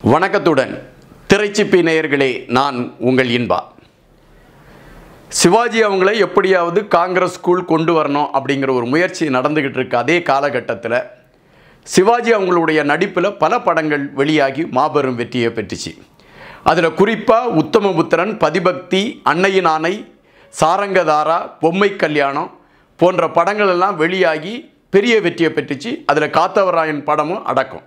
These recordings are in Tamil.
வணக்கத்துடன் திரைச்சிப்பி நேயர்களே நான் உங்கள் இன்பா சிவாஜி அவங்களை எப்படியாவது காங்கிரஸ் ஸ்கூல் கொண்டு வரணும் அப்படிங்கிற ஒரு முயற்சி நடந்துக்கிட்டு இருக்கு அதே காலகட்டத்தில் சிவாஜி அவங்களுடைய நடிப்பில் பல படங்கள் வெளியாகி மாபெரும் வெற்றியை பெற்றுச்சு அதில் குறிப்பாக உத்தமபுத்திரன் பதிபக்தி அன்னையின் ஆணை சாரங்கதாரா பொம்மை கல்யாணம் போன்ற படங்கள் எல்லாம் வெளியாகி பெரிய வெற்றியை பெற்றுச்சு அதில் காத்தவராயன் படமும் அடக்கம்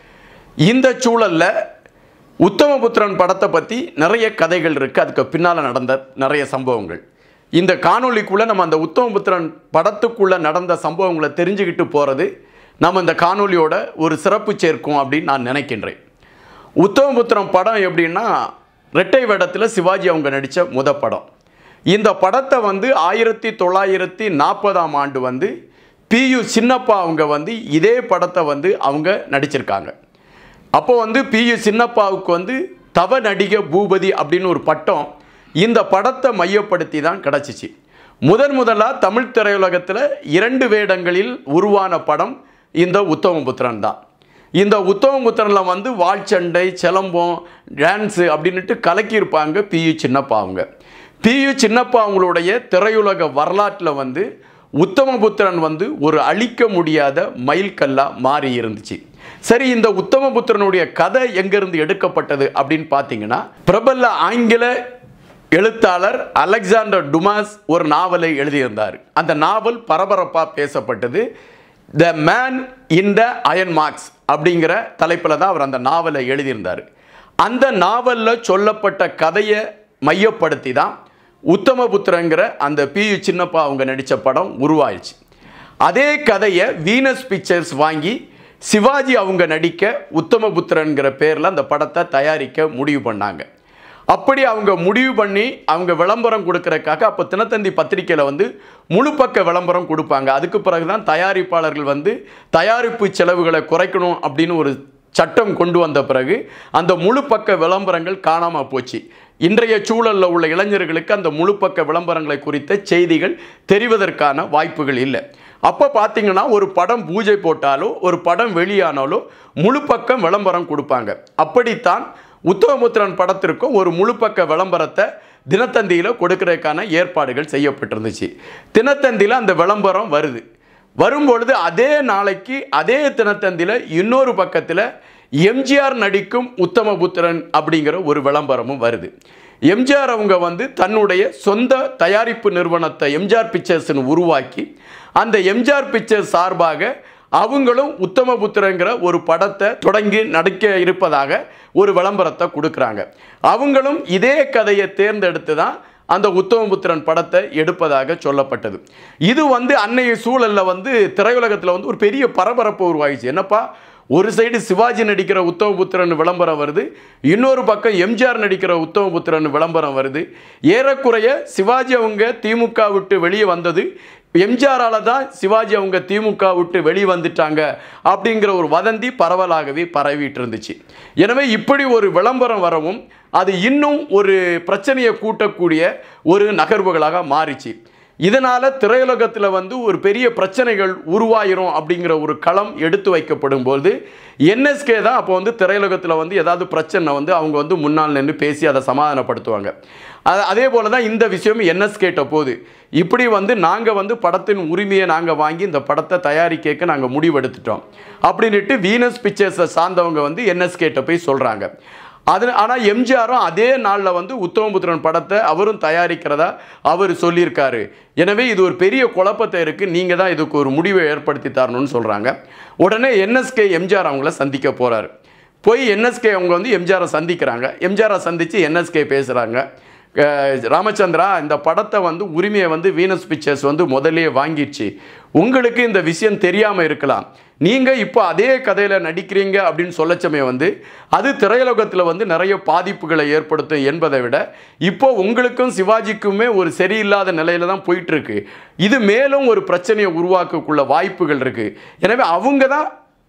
இந்த சூழலில் உத்தமபுத்திரன் படத்தை பற்றி நிறைய கதைகள் இருக்குது அதுக்கு பின்னால் நடந்த நிறைய சம்பவங்கள் இந்த காணொளிக்குள்ளே நம்ம அந்த உத்தமபுத்திரன் படத்துக்குள்ளே நடந்த சம்பவங்களை தெரிஞ்சுக்கிட்டு போகிறது நம்ம இந்த காணொளியோட ஒரு சிறப்பு சேர்க்கும் அப்படின்னு நான் நினைக்கின்றேன் உத்தமபுத்திரன் படம் எப்படின்னா ரெட்டை வேடத்தில் சிவாஜி அவங்க நடித்த முத படம் இந்த படத்தை வந்து ஆயிரத்தி தொள்ளாயிரத்தி நாற்பதாம் ஆண்டு வந்து பியு சின்னப்பா அவங்க வந்து இதே படத்தை வந்து அவங்க நடிச்சிருக்காங்க அப்போ வந்து பியு சின்னப்பாவுக்கு வந்து தவ நடிக பூபதி அப்படின்னு ஒரு பட்டம் இந்த படத்தை மையப்படுத்தி தான் கிடச்சிச்சு முதன் முதலாக தமிழ் திரையுலகத்தில் இரண்டு வேடங்களில் உருவான படம் இந்த உத்தமபுத்திரன் தான் இந்த உத்தமபுத்திரனில் வந்து வாழ்ச்சண்டை சிலம்பம் டான்ஸு அப்படின்ட்டு கலக்கியிருப்பாங்க பியு சின்னப்பா அவங்க பியு சின்னப்பா அவங்களுடைய திரையுலக வரலாற்றில் வந்து உத்தமபுத்திரன் வந்து ஒரு அழிக்க முடியாத மைல்கல்லாக மாறி இருந்துச்சு சரி இந்த உத்தமபுத்திரனுடைய கதை எங்கிருந்து எடுக்கப்பட்டது அப்படின்னு பார்த்தீங்கன்னா பிரபல ஆங்கில எழுத்தாளர் அலெக்சாண்டர் டுமாஸ் ஒரு நாவலை எழுதியிருந்தார் அந்த நாவல் பரபரப்பாக பேசப்பட்டது the man in the iron mask அப்படிங்கிற தலைப்பில் தான் அவர் அந்த நாவலை எழுதியிருந்தார் அந்த நாவலில் சொல்லப்பட்ட கதையை மையப்படுத்தி தான் உத்தமபுத்திரங்கிற அந்த பியு சின்னப்பா அவங்க நடித்த படம் உருவாயிடுச்சு அதே கதையை வீனஸ் பிக்சர்ஸ் வாங்கி சிவாஜி அவங்க நடிக்க உத்தமபுத்திரன்கிற பேரில் அந்த படத்தை தயாரிக்க முடிவு பண்ணாங்க அப்படி அவங்க முடிவு பண்ணி அவங்க விளம்பரம் கொடுக்கறக்காக அப்போ தினத்தந்தி பத்திரிக்கையில் வந்து முழு பக்க விளம்பரம் கொடுப்பாங்க அதுக்கு பிறகு தான் தயாரிப்பாளர்கள் வந்து தயாரிப்பு செலவுகளை குறைக்கணும் அப்படின்னு ஒரு சட்டம் கொண்டு வந்த பிறகு அந்த முழு பக்க விளம்பரங்கள் காணாமல் போச்சு இன்றைய சூழலில் உள்ள இளைஞர்களுக்கு அந்த முழு பக்க விளம்பரங்களை குறித்த செய்திகள் தெரிவதற்கான வாய்ப்புகள் இல்லை அப்போ பார்த்தீங்கன்னா ஒரு படம் பூஜை போட்டாலோ ஒரு படம் வெளியானாலோ முழு பக்கம் விளம்பரம் கொடுப்பாங்க அப்படித்தான் உத்தமபுத்திரன் படத்திற்கும் ஒரு முழு பக்க விளம்பரத்தை தினத்தந்தியில் கொடுக்கறதுக்கான ஏற்பாடுகள் செய்யப்பட்டிருந்துச்சு தினத்தந்தியில் அந்த விளம்பரம் வருது வரும்பொழுது அதே நாளைக்கு அதே தினத்தந்தியில் இன்னொரு பக்கத்தில் எம்ஜிஆர் நடிக்கும் உத்தமபுத்திரன் அப்படிங்கிற ஒரு விளம்பரமும் வருது எம்ஜிஆர் அவங்க வந்து தன்னுடைய சொந்த தயாரிப்பு நிறுவனத்தை எம்ஜிஆர் பிக்சர்ஸ்னு உருவாக்கி அந்த எம்ஜிஆர் பிக்சர்ஸ் சார்பாக அவங்களும் உத்தமபுத்திரங்கிற ஒரு படத்தை தொடங்கி நடிக்க இருப்பதாக ஒரு விளம்பரத்தை கொடுக்குறாங்க அவங்களும் இதே கதையை தேர்ந்தெடுத்து தான் அந்த உத்தமபுத்திரன் படத்தை எடுப்பதாக சொல்லப்பட்டது இது வந்து அன்னைய சூழலில் வந்து திரையுலகத்தில் வந்து ஒரு பெரிய பரபரப்பு உருவாகிச்சு என்னப்பா ஒரு சைடு சிவாஜி நடிக்கிற உத்தமபுத்திரன் விளம்பரம் வருது இன்னொரு பக்கம் எம்ஜிஆர் நடிக்கிற உத்தமபுத்திரன் விளம்பரம் வருது ஏறக்குறைய சிவாஜி அவங்க திமுக விட்டு வெளியே வந்தது எம்ஜிஆரால தான் சிவாஜி அவங்க திமுக விட்டு வெளியே வந்துட்டாங்க அப்படிங்கிற ஒரு வதந்தி பரவலாகவே பரவிட்டு இருந்துச்சு எனவே இப்படி ஒரு விளம்பரம் வரவும் அது இன்னும் ஒரு பிரச்சனையை கூட்டக்கூடிய ஒரு நகர்வுகளாக மாறிச்சு இதனால் திரையுலகத்தில் வந்து ஒரு பெரிய பிரச்சனைகள் உருவாயிரும் அப்படிங்கிற ஒரு களம் எடுத்து வைக்கப்படும் போது என்எஸ்கே தான் அப்போ வந்து திரையுலகத்தில் வந்து ஏதாவது பிரச்சனை வந்து அவங்க வந்து முன்னால் நின்று பேசி அதை சமாதானப்படுத்துவாங்க அது அதே போல் தான் இந்த விஷயம் என்எஸ்கேட்ட போகுது இப்படி வந்து நாங்கள் வந்து படத்தின் உரிமையை நாங்கள் வாங்கி இந்த படத்தை தயாரிக்க நாங்கள் முடிவெடுத்துட்டோம் அப்படின்ட்டு வீனஸ் பிக்சர்ஸை சார்ந்தவங்க வந்து என்எஸ்கேட்ட போய் சொல்கிறாங்க அது ஆனால் எம்ஜிஆரும் அதே நாளில் வந்து உத்தமபுத்திரன் படத்தை அவரும் தயாரிக்கிறதா அவர் சொல்லியிருக்காரு எனவே இது ஒரு பெரிய குழப்பத்தை இருக்குது நீங்கள் தான் இதுக்கு ஒரு முடிவை ஏற்படுத்தி தரணும்னு சொல்கிறாங்க உடனே என்எஸ்கே எம்ஜிஆர் அவங்கள சந்திக்க போகிறாரு போய் என்எஸ்கே அவங்க வந்து எம்ஜிஆரை சந்திக்கிறாங்க எம்ஜிஆரை சந்தித்து என்எஸ்கே பேசுகிறாங்க ராமச்சந்திரா இந்த படத்தை வந்து உரிமையை வந்து வீனஸ் பிக்சர்ஸ் வந்து முதலே வாங்கிடுச்சு உங்களுக்கு இந்த விஷயம் தெரியாமல் இருக்கலாம் நீங்கள் இப்போ அதே கதையில் நடிக்கிறீங்க அப்படின்னு சொல்லச்சமே வந்து அது திரையுலகத்தில் வந்து நிறைய பாதிப்புகளை ஏற்படுத்தும் என்பதை விட இப்போ உங்களுக்கும் சிவாஜிக்குமே ஒரு சரியில்லாத நிலையில தான் போயிட்டுருக்கு இது மேலும் ஒரு பிரச்சனையை உருவாக்கக்குள்ள வாய்ப்புகள் இருக்குது எனவே அவங்க தான்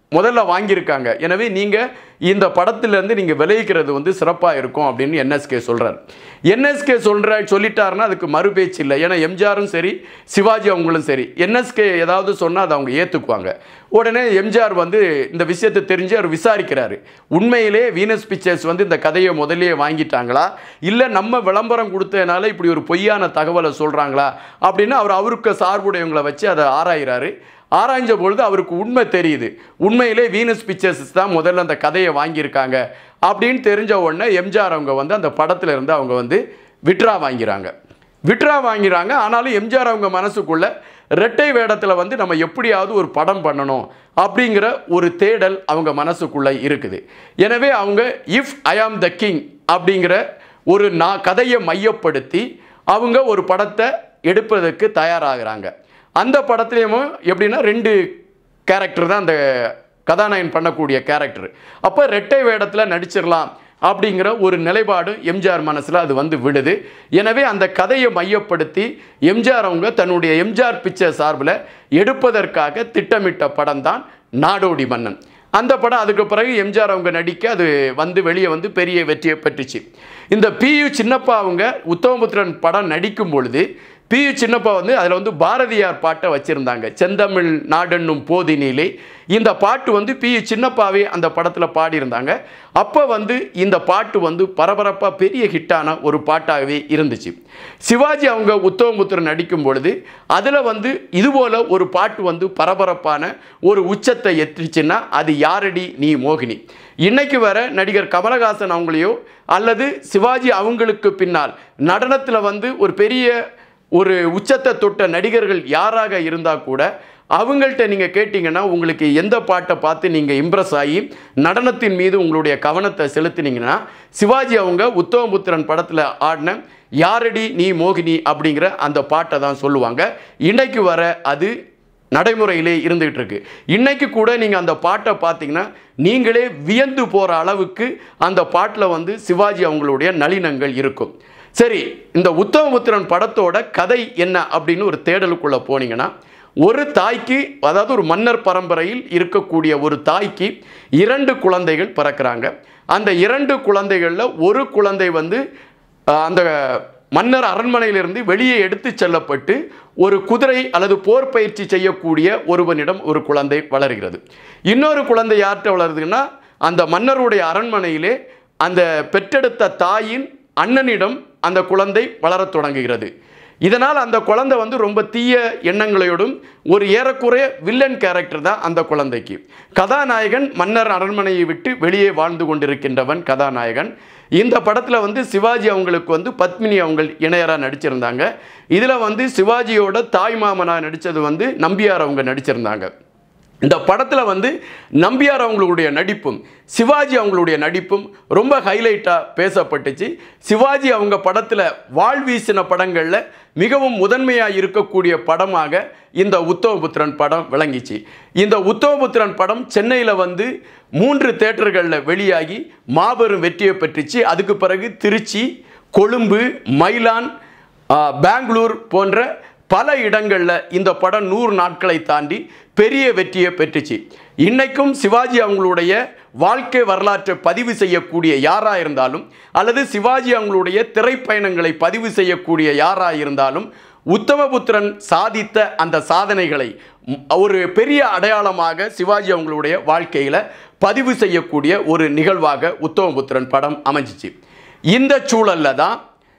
முதல்ல வாங்கியிருக்காங்க எனவே நீங்கள் இந்த படத்திலேருந்து நீங்கள் விளைவிக்கிறது வந்து சிறப்பாக இருக்கும் அப்படின்னு என்எஸ்கே சொல்கிறார் என்எஸ்கே சொல்கிற சொல்லிட்டாருன்னா அதுக்கு மறு பேச்சு இல்லை ஏன்னா எம்ஜிஆரும் சரி சிவாஜி அவங்களும் சரி என்எஸ்கே ஏதாவது சொன்னால் அதை அவங்க ஏற்றுக்குவாங்க உடனே எம்ஜிஆர் வந்து இந்த விஷயத்தை தெரிஞ்சு அவர் விசாரிக்கிறாரு உண்மையிலே வீனஸ் பிக்சர்ஸ் வந்து இந்த கதையை முதல்லயே வாங்கிட்டாங்களா இல்லை நம்ம விளம்பரம் கொடுத்ததுனால இப்படி ஒரு பொய்யான தகவலை சொல்கிறாங்களா அப்படின்னு அவர் அவருக்கு சார்புடையவங்களை வச்சு அதை ஆராயிறாரு ஆராய்ஞ்ச பொழுது அவருக்கு உண்மை தெரியுது உண்மையிலே வீனஸ் பிக்சர்ஸ் தான் முதல்ல அந்த கதையை வாங்கியிருக்காங்க அப்படின்னு தெரிஞ்ச உடனே எம்ஜிஆர் அவங்க வந்து அந்த படத்துல இருந்து அவங்க வந்து விட்ரா வாங்கிறாங்க விட்ரா வாங்கிறாங்க ஆனாலும் எம்ஜிஆர் அவங்க மனசுக்குள்ள ரெட்டை வேடத்தில் வந்து நம்ம எப்படியாவது ஒரு படம் பண்ணணும் அப்படிங்கிற ஒரு தேடல் அவங்க மனசுக்குள்ள இருக்குது எனவே அவங்க இஃப் ஐ ஆம் த கிங் அப்படிங்கிற ஒரு நான் கதையை மையப்படுத்தி அவங்க ஒரு படத்தை எடுப்பதற்கு தயாராகிறாங்க அந்த படத்துலேயும் எப்படின்னா ரெண்டு கேரக்டர் தான் அந்த கதாநாயகன் பண்ணக்கூடிய கேரக்டர் அப்போ ரெட்டை வேடத்தில் நடிச்சிடலாம் அப்படிங்கிற ஒரு நிலைப்பாடு எம்ஜிஆர் மனசில் அது வந்து விடுது எனவே அந்த கதையை மையப்படுத்தி எம்ஜிஆர் அவங்க தன்னுடைய எம்ஜிஆர் பிக்சர் சார்பில் எடுப்பதற்காக திட்டமிட்ட படம் தான் நாடோடி மன்னன் அந்த படம் அதுக்கு பிறகு எம்ஜிஆர் அவங்க நடிக்க அது வந்து வெளியே வந்து பெரிய வெற்றியை பெற்றுச்சு இந்த பியு சின்னப்பா அவங்க உத்தமபுத்திரன் படம் நடிக்கும் பொழுது பியு சின்னப்பா வந்து அதில் வந்து பாரதியார் பாட்டை வச்சுருந்தாங்க செந்தமிழ் நாடென்னும் போதினிலே இந்த பாட்டு வந்து பியு சின்னப்பாவே அந்த படத்தில் பாடியிருந்தாங்க அப்போ வந்து இந்த பாட்டு வந்து பரபரப்பாக பெரிய ஹிட்டான ஒரு பாட்டாகவே இருந்துச்சு சிவாஜி அவங்க உத்தமபுத்திரன் நடிக்கும் பொழுது அதில் வந்து இதுபோல் ஒரு பாட்டு வந்து பரபரப்பான ஒரு உச்சத்தை எத்திச்சுன்னா அது யாரடி நீ மோகினி இன்னைக்கு வர நடிகர் கமலஹாசன் அவங்களையோ அல்லது சிவாஜி அவங்களுக்கு பின்னால் நடனத்தில் வந்து ஒரு பெரிய ஒரு உச்சத்தை தொட்ட நடிகர்கள் யாராக இருந்தால் கூட அவங்கள்ட்ட நீங்கள் கேட்டிங்கன்னா உங்களுக்கு எந்த பாட்டை பார்த்து நீங்கள் இம்ப்ரெஸ் ஆகி நடனத்தின் மீது உங்களுடைய கவனத்தை செலுத்தினீங்கன்னா சிவாஜி அவங்க உத்தமபுத்திரன் படத்தில் ஆடின யாரடி நீ மோகினி அப்படிங்கிற அந்த பாட்டை தான் சொல்லுவாங்க இன்னைக்கு வர அது நடைமுறையிலே இருந்துகிட்டு இருக்கு இன்னைக்கு கூட நீங்கள் அந்த பாட்டை பார்த்தீங்கன்னா நீங்களே வியந்து போகிற அளவுக்கு அந்த பாட்டில் வந்து சிவாஜி அவங்களுடைய நளினங்கள் இருக்கும் சரி இந்த உத்தமபுத்திரன் படத்தோட கதை என்ன அப்படின்னு ஒரு தேடலுக்குள்ளே போனீங்கன்னா ஒரு தாய்க்கு அதாவது ஒரு மன்னர் பரம்பரையில் இருக்கக்கூடிய ஒரு தாய்க்கு இரண்டு குழந்தைகள் பிறக்கிறாங்க அந்த இரண்டு குழந்தைகளில் ஒரு குழந்தை வந்து அஹ், அந்த மன்னர் அரண்மனையிலிருந்து வெளியே எடுத்து செல்லப்பட்டு ஒரு குதிரை அல்லது போர் பயிற்சி செய்யக்கூடிய ஒருவனிடம் ஒரு குழந்தை வளர்கிறது இன்னொரு குழந்தை யார்கிட்ட வளருதுன்னா அந்த மன்னருடைய அரண்மனையிலே அந்த பெற்றெடுத்த தாயின் அண்ணனிடம் அந்த குழந்தை வளரத் தொடங்குகிறது இதனால் அந்த குழந்தை வந்து ரொம்ப தீய எண்ணங்களோடும் ஒரு ஏறக்குறைய வில்லன் கேரக்டர் தான் அந்த குழந்தைக்கு கதாநாயகன் மன்னர் அரண்மனையை விட்டு வெளியே வாழ்ந்து கொண்டிருக்கின்றவன் கதாநாயகன் இந்த படத்தில் வந்து சிவாஜி அவங்களுக்கு வந்து பத்மினி அவங்க இணையராக நடிச்சிருந்தாங்க இதில் வந்து சிவாஜியோட தாய் மாமனாக நடித்தது வந்து நம்பியார் அவங்க நடிச்சிருந்தாங்க இந்த படத்தில் வந்து நம்பியார் அவங்களுடைய நடிப்பும் சிவாஜி அவங்களுடைய நடிப்பும் ரொம்ப ஹைலைட்டாக பேசப்பட்டுச்சு சிவாஜி அவங்க படத்தில் வாழ் வீசின படங்களில் மிகவும் முதன்மையாக இருக்கக்கூடிய படமாக இந்த உத்தமபுத்திரன் படம் விளங்கிச்சு இந்த உத்தமபுத்திரன் படம் சென்னையில் வந்து மூன்று தேட்டர்களில் வெளியாகி மாபெரும் வெற்றியை பெற்றுச்சு அதுக்கு பிறகு திருச்சி கொழும்பு மயிலான் ஆ, பெங்களூர் போன்ற பல இடங்களில் இந்த படம் நூறு நாட்களை தாண்டி பெரிய வெற்றியை பெற்றுச்சு இன்னைக்கும் சிவாஜி அவங்களுடைய வாழ்க்கை வரலாற்றை பதிவு செய்யக்கூடிய யாராக இருந்தாலும் அல்லது சிவாஜி அவங்களுடைய திரைப்பயணங்களை பதிவு செய்யக்கூடிய யாராக இருந்தாலும் உத்தமபுத்திரன் சாதித்த அந்த சாதனைகளை ம், ஒரு பெரிய அடையாளமாக சிவாஜி அவங்களுடைய வாழ்க்கையில் பதிவு செய்யக்கூடிய ஒரு நிகழ்வாக உத்தமபுத்திரன் படம் அமைஞ்சிச்சு இந்த சூழல்ல தான்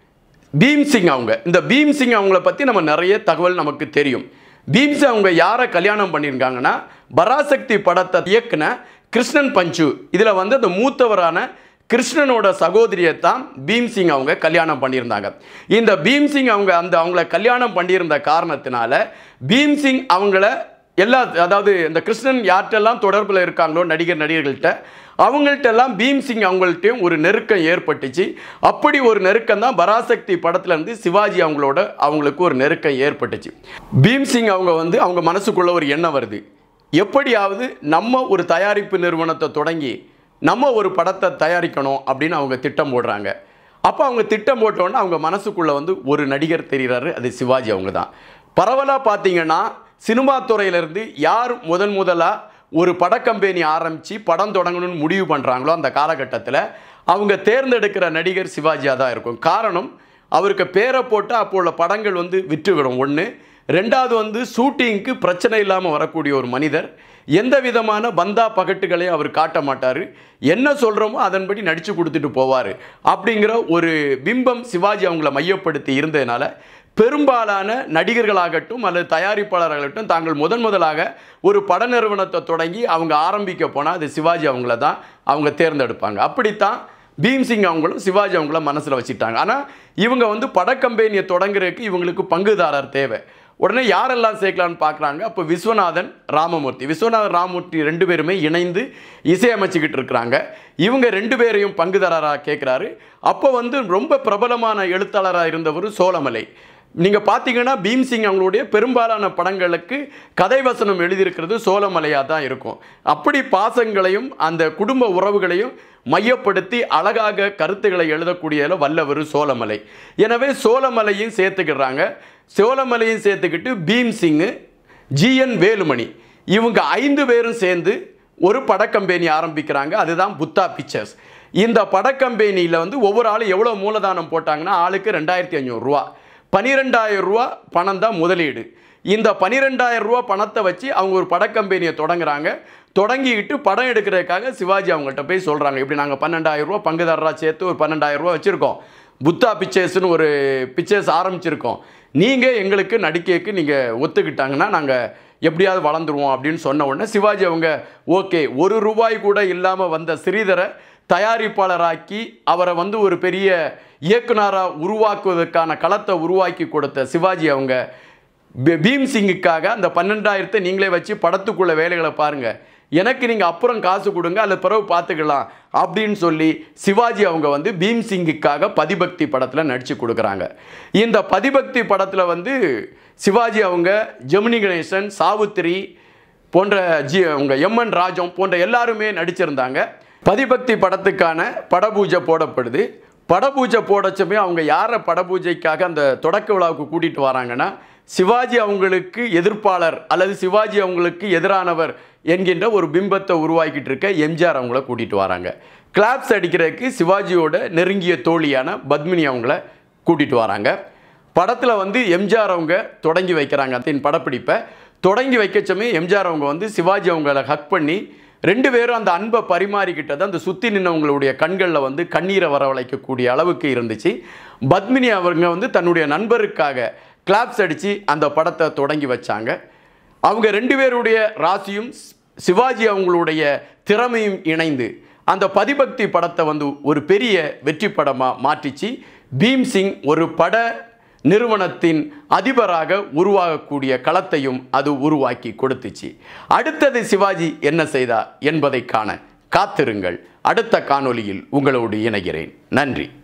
பீம் சிங் அவங்க இந்த பீம் சிங் அவங்கள பற்றி நம்ம நிறைய தகவல் நமக்கு தெரியும் பீம் சிங் அவங்க யாரை கல்யாணம் பண்ணியிருக்காங்கன்னா பராசக்தி படத்தை இயக்குன கிருஷ்ணன் பஞ்சு இதில் வந்து அந்த மூத்தவரான கிருஷ்ணனோட சகோதரியை தான் பீம் சிங் அவங்க கல்யாணம் பண்ணியிருந்தாங்க இந்த பீம் சிங் அவங்க அந்த அவங்கள கல்யாணம் பண்ணியிருந்த காரணத்தினால பீம் சிங் அவங்கள எல்லா அதாவது இந்த கிருஷ்ணன் யார்கிட்டெல்லாம் தொடர்பில் இருக்காங்களோ நடிகர் நடிகர்கள்ட்ட அவங்கள்ட்ட எல்லாம் பீம் சிங் அவங்கள்ட்டையும் ஒரு நெருக்கம் ஏற்பட்டுச்சு அப்படி ஒரு நெருக்கம் தான் பராசக்தி படத்துல இருந்து சிவாஜி அவங்களோட அவங்களுக்கு ஒரு நெருக்கம் ஏற்பட்டுச்சு பீம் சிங் அவங்க வந்து அவங்க மனசுக்குள்ள ஒரு எண்ணம் வருது எப்படியாவது நம்ம ஒரு தயாரிப்பு நிறுவனத்தை தொடங்கி நம்ம ஒரு படத்தை தயாரிக்கணும் அப்படின்னு அவங்க திட்டம் போடுறாங்க அப்போ அவங்க திட்டம் போட்டோன்னே அவங்க மனசுக்குள்ளே வந்து ஒரு நடிகர் தெரிகிறாரு அது சிவாஜி அவங்க தான் பரவலாக பார்த்தீங்கன்னா சினிமா துறையிலேருந்து யார் முதன் முதலாக ஒரு படக்கம்பெனி ஆரம்பித்து படம் தொடங்கணும்னு முடிவு பண்ணுறாங்களோ அந்த காலகட்டத்தில் அவங்க தேர்ந்தெடுக்கிற நடிகர் சிவாஜியாக தான் இருக்கும் காரணம் அவருக்கு பேரை போட்டு அப்போ உள்ள படங்கள் வந்து விற்றுவிடும் ஒன்று ரெண்டாவது வந்து ஷூட்டிங்க்கு பிரச்சனை இல்லாமல் வரக்கூடிய ஒரு மனிதர் எந்த விதமான பந்தா பகட்டுகளையும் அவர் காட்ட மாட்டார் என்ன சொல்கிறோமோ அதன்படி நடித்து கொடுத்துட்டு போவார் அப்படிங்கிற ஒரு பிம்பம் சிவாஜி அவங்கள மையப்படுத்தி இருந்ததுனால பெரும்பாலான நடிகர்களாகட்டும் அல்லது தயாரிப்பாளர்களாகட்டும் தாங்கள் முதன் முதலாக ஒரு பட நிறுவனத்தை தொடங்கி அவங்க ஆரம்பிக்க போனால் அது சிவாஜி அவங்கள தான் அவங்க தேர்ந்தெடுப்பாங்க அப்படித்தான் பீம்சிங் அவங்களும் சிவாஜி அவங்கள மனசில் வச்சுட்டாங்க ஆனால் இவங்க வந்து படக்கம்பெனியை தொடங்குறதுக்கு இவங்களுக்கு பங்குதாரர் தேவை உடனே யாரெல்லாம் சேர்க்கலான்னு பார்க்குறாங்க அப்போ விஸ்வநாதன் ராமமூர்த்தி விஸ்வநாதன் ராமமூர்த்தி ரெண்டு பேருமே இணைந்து இசையமைச்சுக்கிட்டு இருக்கிறாங்க இவங்க ரெண்டு பேரையும் பங்குதாரராக கேட்குறாரு அப்போ வந்து ரொம்ப பிரபலமான எழுத்தாளராக இருந்தவர் சோழமலை நீங்கள் பார்த்தீங்கன்னா பீம்சிங் அவங்களுடைய பெரும்பாலான படங்களுக்கு கதை வசனம் எழுதியிருக்கிறது சோழமலையாக தான் இருக்கும் அப்படி பாசங்களையும் அந்த குடும்ப உறவுகளையும் மையப்படுத்தி அழகாக கருத்துக்களை எழுதக்கூடியதில் வல்லவர் சோழமலை எனவே சோழமலையும் சேர்த்துக்கிறாங்க சோழமலையும் சேர்த்துக்கிட்டு பீம்சிங்கு ஜிஎன் வேலுமணி இவங்க ஐந்து பேரும் சேர்ந்து ஒரு படக்கம்பெனி ஆரம்பிக்கிறாங்க அதுதான் புத்தா பிக்சர்ஸ் இந்த படக்கம்பெனியில் வந்து ஒவ்வொரு ஆளும் எவ்வளோ மூலதானம் போட்டாங்கன்னா ஆளுக்கு ரெண்டாயிரத்தி ஐநூறுரூவா பன்னிரெண்டாயிரம் ரூபா பணம் தான் முதலீடு இந்த பன்னிரெண்டாயிரம் ரூபா பணத்தை வச்சு அவங்க ஒரு படக்கம்பெனியை தொடங்குறாங்க தொடங்கிக்கிட்டு படம் எடுக்கிறதுக்காக சிவாஜி அவங்கள்ட்ட போய் சொல்கிறாங்க இப்படி நாங்கள் பன்னெண்டாயிரம் ரூபா பங்குதாரராக சேர்த்து ஒரு பன்னெண்டாயிரம் ரூபா வச்சுருக்கோம் புத்தா பிக்சர்ஸ்னு ஒரு பிக்சர்ஸ் ஆரம்பிச்சிருக்கோம் நீங்கள் எங்களுக்கு நடிக்கைக்கு நீங்கள் ஒத்துக்கிட்டாங்கன்னா நாங்கள் எப்படியாவது வளர்ந்துருவோம் அப்படின்னு சொன்ன உடனே சிவாஜி அவங்க ஓகே ஒரு ரூபாய் கூட இல்லாமல் வந்த ஸ்ரீதரை தயாரிப்பாளராக்கி அவரை வந்து ஒரு பெரிய இயக்குனராக உருவாக்குவதற்கான களத்தை உருவாக்கி கொடுத்த சிவாஜி அவங்க பீ- பீம் சிங்குக்காக அந்த பன்னெண்டாயிரத்தை நீங்களே வச்சு படத்துக்குள்ள வேலைகளை பாருங்கள் எனக்கு நீங்கள் அப்புறம் காசு கொடுங்க அல்லது பிறகு பார்த்துக்கலாம் அப்படின்னு சொல்லி சிவாஜி அவங்க வந்து பீம் சிங்குக்காக பதிபக்தி படத்தில் நடித்து கொடுக்குறாங்க இந்த பதிபக்தி படத்தில் வந்து சிவாஜி அவங்க ஜெமினி கணேசன் சாவுத்திரி போன்ற ஜி அவங்க எம்என் ராஜம் போன்ற எல்லாருமே நடிச்சிருந்தாங்க பதிபக்தி படத்துக்கான படபூஜை போடப்படுது படபூஜை போடச்சமே அவங்க யாரை படபூஜைக்காக அந்த தொடக்க விழாவுக்கு கூட்டிகிட்டு வராங்கன்னா சிவாஜி அவங்களுக்கு எதிர்ப்பாளர் அல்லது சிவாஜி அவங்களுக்கு எதிரானவர் என்கின்ற ஒரு பிம்பத்தை உருவாக்கிட்டு இருக்க எம்ஜிஆர் அவங்கள கூட்டிகிட்டு வராங்க கிளாப்ஸ் அடிக்கிறதுக்கு சிவாஜியோட நெருங்கிய தோழியான பத்மினி அவங்கள கூட்டிகிட்டு வராங்க படத்தில் வந்து எம்ஜிஆர் அவங்க தொடங்கி வைக்கிறாங்க அதன் படப்பிடிப்பை தொடங்கி வைக்கச்சமே எம்ஜிஆர் அவங்க வந்து சிவாஜி அவங்கள ஹக் பண்ணி ரெண்டு பேரும் அந்த அன்பை பரிமாறிக்கிட்டது அந்த சுற்றி நின்னவங்களுடைய கண்களில் வந்து கண்ணீரை வரவழைக்கக்கூடிய அளவுக்கு இருந்துச்சு பத்மினி அவங்க வந்து தன்னுடைய நண்பருக்காக கிளாப்ஸ் அடித்து அந்த படத்தை தொடங்கி வச்சாங்க அவங்க ரெண்டு பேருடைய ராசியும் சி- சிவாஜி அவங்களுடைய திறமையும் இணைந்து அந்த பதிபக்தி படத்தை வந்து ஒரு பெரிய வெற்றி படமாக மாற்றிச்சு பீம் சிங் ஒரு பட நிறுவனத்தின் அதிபராக உருவாகக்கூடிய களத்தையும் அது உருவாக்கி கொடுத்துச்சு அடுத்தது சிவாஜி என்ன செய்தார் என்பதை காண காத்திருங்கள் அடுத்த காணொளியில் உங்களோடு இணைகிறேன் நன்றி